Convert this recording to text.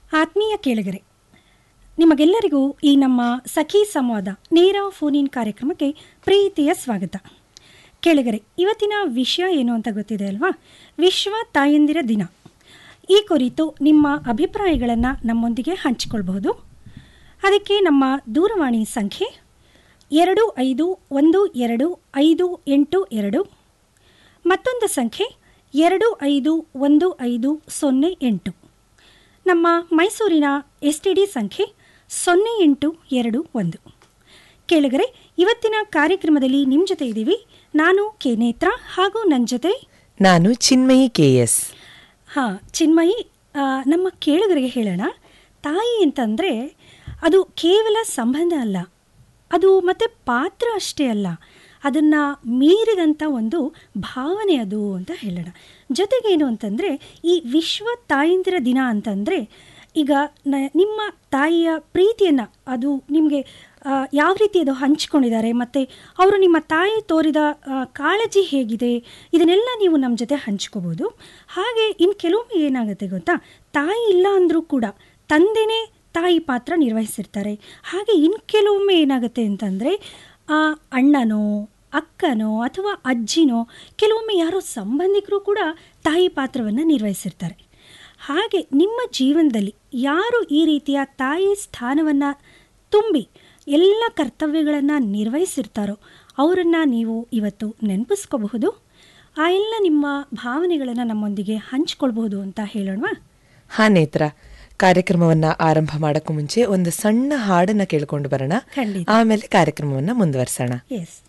ಆತ್ಮೀಯ ಕೇಳಿಗರೆ ನಿಮಗೆಲ್ಲರಿಗೂ ಈ ನಮ್ಮ ಸಖಿ ಸಂವಾದ ನೇರ ಫೋನ್ ಇನ್ ಕಾರ್ಯಕ್ರಮಕ್ಕೆ ಪ್ರೀತಿಯ ಸ್ವಾಗತ ಕೇಳಿಗರೆ ಇವತ್ತಿನ ವಿಷಯ ಏನು ಅಂತ ಗೊತ್ತಿದೆ ಅಲ್ವಾ ವಿಶ್ವ ತಾಯಂದಿರ ದಿನ ಈ ಕುರಿತು ನಿಮ್ಮ ಅಭಿಪ್ರಾಯಗಳನ್ನು ನಮ್ಮೊಂದಿಗೆ ಹಂಚಿಕೊಳ್ಬಹುದು ಅದಕ್ಕೆ ನಮ್ಮ ದೂರವಾಣಿ ಸಂಖ್ಯೆ ಎರಡು ಐದು ಒಂದು ಎರಡು ಐದು ಎಂಟು ಎರಡು ಮತ್ತೊಂದು ಸಂಖ್ಯೆ ಎರಡು ಐದು ಒಂದು ಐದು ಸೊನ್ನೆ ಎಂಟು ನಮ್ಮ ಮೈಸೂರಿನ ಎಸ್ ಟಿ ಡಿ ಸಂಖ್ಯೆ ಸೊನ್ನೆ ಎಂಟು ಎರಡು ಒಂದು ಕೇಳಿಗರೆ ಇವತ್ತಿನ ಕಾರ್ಯಕ್ರಮದಲ್ಲಿ ನಿಮ್ಮ ಜೊತೆ ಇದ್ದೀವಿ ನಾನು ಕೆ ನೇತ್ರ ಹಾಗೂ ನನ್ನ ಜೊತೆ ನಾನು ಚಿನ್ಮಯಿ ಕೆಎಸ್ ಹಾಂ ಚಿನ್ಮಯಿ ಆ, ನಮ್ಮ ಕೇಳುಗರಿಗೆ ಹೇಳೋಣ ತಾಯಿ ಅಂತಂದರೆ ಅದು ಕೇವಲ ಸಂಬಂಧ ಅಲ್ಲ ಅದು ಮತ್ತೆ ಪಾತ್ರ ಅಷ್ಟೇ ಅಲ್ಲ ಅದನ್ನು ಮೀರಿದಂಥ ಒಂದು ಭಾವನೆ ಅದು ಅಂತ ಹೇಳೋಣ ಜೊತೆಗೇನು ಅಂತಂದರೆ ಈ ವಿಶ್ವ ತಾಯಂದಿರ ದಿನ ಅಂತಂದರೆ ಈಗ ನ ನಿಮ್ಮ ತಾಯಿಯ ಪ್ರೀತಿಯನ್ನು ಅದು ನಿಮಗೆ ಆ, ಯಾವ ರೀತಿ ಅದು ಹಂಚ್ಕೊಂಡಿದ್ದಾರೆ ಮತ್ತು ಅವರು ನಿಮ್ಮ ತಾಯಿ ತೋರಿದ ಆ, ಕಾಳಜಿ ಹೇಗಿದೆ ಇದನ್ನೆಲ್ಲ ನೀವು ನಮ್ಮ ಜೊತೆ ಹಂಚ್ಕೋಬೋದು ಹಾಗೆ ಇನ್ನು ಕೆಲವೊಮ್ಮೆ ಏನಾಗುತ್ತೆ ಗೊತ್ತಾ ತಾಯಿ ಇಲ್ಲ ಅಂದರೂ ಕೂಡ ತಂದೆನೇ ತಾಯಿ ಪಾತ್ರ ನಿರ್ವಹಿಸಿರ್ತಾರೆ ಹಾಗೆ ಇನ್ನು ಕೆಲವೊಮ್ಮೆ ಏನಾಗುತ್ತೆ ಅಂತಂದರೆ ಅಣ್ಣನೋ ಅಕ್ಕನೋ ಅಥವಾ ಅಜ್ಜಿನೋ ಕೆಲವೊಮ್ಮೆ ಯಾರೋ ಸಂಬಂಧಿಕರು ಕೂಡ ತಾಯಿ ಪಾತ್ರವನ್ನು ನಿರ್ವಹಿಸಿರ್ತಾರೆ ಹಾಗೆ ನಿಮ್ಮ ಜೀವನದಲ್ಲಿ ಯಾರು ಈ ರೀತಿಯ ತಾಯಿ ಸ್ಥಾನವನ್ನು ತುಂಬಿ ಎಲ್ಲ ಕರ್ತವ್ಯಗಳನ್ನು ನಿರ್ವಹಿಸಿರ್ತಾರೋ ಅವರನ್ನು ನೀವು ಇವತ್ತು ನೆನಪಿಸ್ಕೋಬಹುದು ಆ ಎಲ್ಲ ನಿಮ್ಮ ಭಾವನೆಗಳನ್ನು ನಮ್ಮೊಂದಿಗೆ ಹಂಚ್ಕೊಳ್ಬಹುದು ಅಂತ ಹೇಳೋಣ ಹಾ ನೇತ್ರ ಕಾರ್ಯಕ್ರಮವನ್ನ ಆರಂಭ ಮಾಡಕ್ಕೂ ಮುಂಚೆ ಒಂದು ಸಣ್ಣ ಹಾಡನ್ನ ಕೇಳ್ಕೊಂಡು ಬರೋಣ ಖಂಡಿತ ಆಮೇಲೆ ಕಾರ್ಯಕ್ರಮವನ್ನ ಮುಂದುವರ್ಸೋಣ ಎಸ್